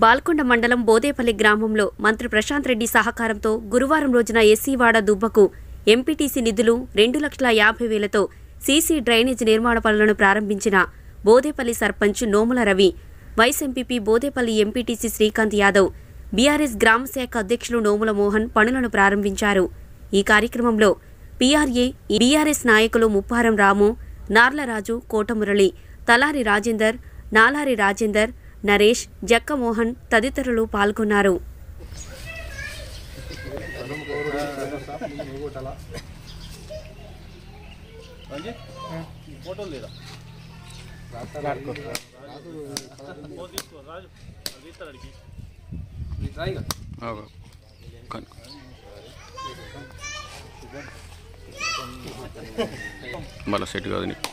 బాల్కొండ మండలం బోదేపల్లి గ్రామంలో మంత్రి ప్రశాంత్ రెడ్డి సహకారంతో గురువారం రోజున ఎస్సీవాడ దుబ్బకు ఎంపీటీసీ నిధులు రెండు లక్షల యాభై వేలతో సీసీ డ్రైనేజ్ నిర్మాణ పనులను ప్రారంభించిన Bodepalli sarpanch Nomula Ravi vice MPP Bodepalli MPTC Srikanth Yadav BRS గ్రామ శాఖ అధ్యక్షులు నోముల మోహన్ పనులను ప్రారంభించారు ఈ కార్యక్రమంలో పీఆర్ఏ బీఆర్ఎస్ నాయకులు ముప్పారం రాము నార్లరాజు కోటమురళి తలారి రాజేందర్ నాలారి రాజేందర్ నరేష్ జక్కమోహన్ తదితరులు పాల్గొన్నారు మళ్ళీ సెట్ కాదు నీకు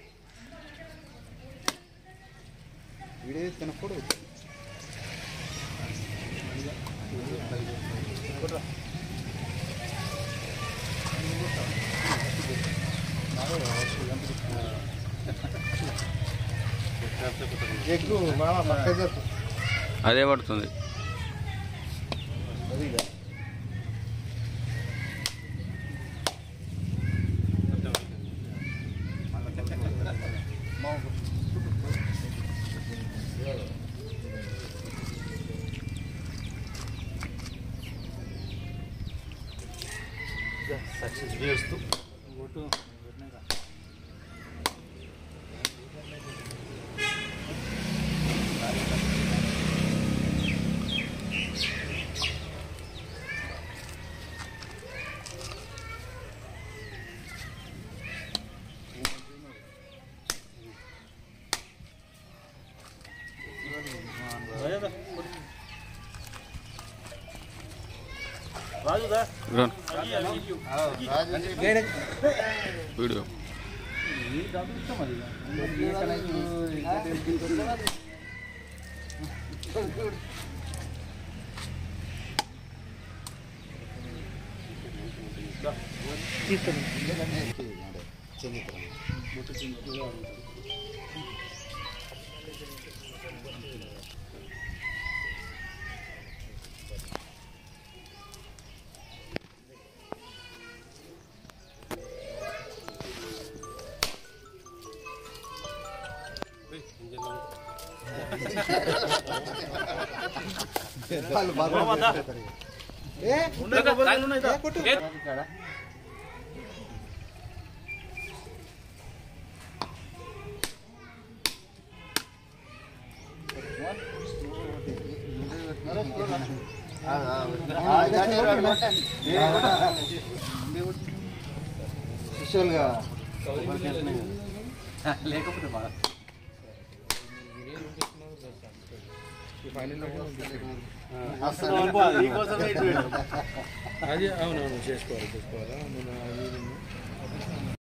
అదే పడుతుంది రాను. వీడియో అది అవునవును చేసుకోవాలి చేసుకోవాలా మన అది ఇది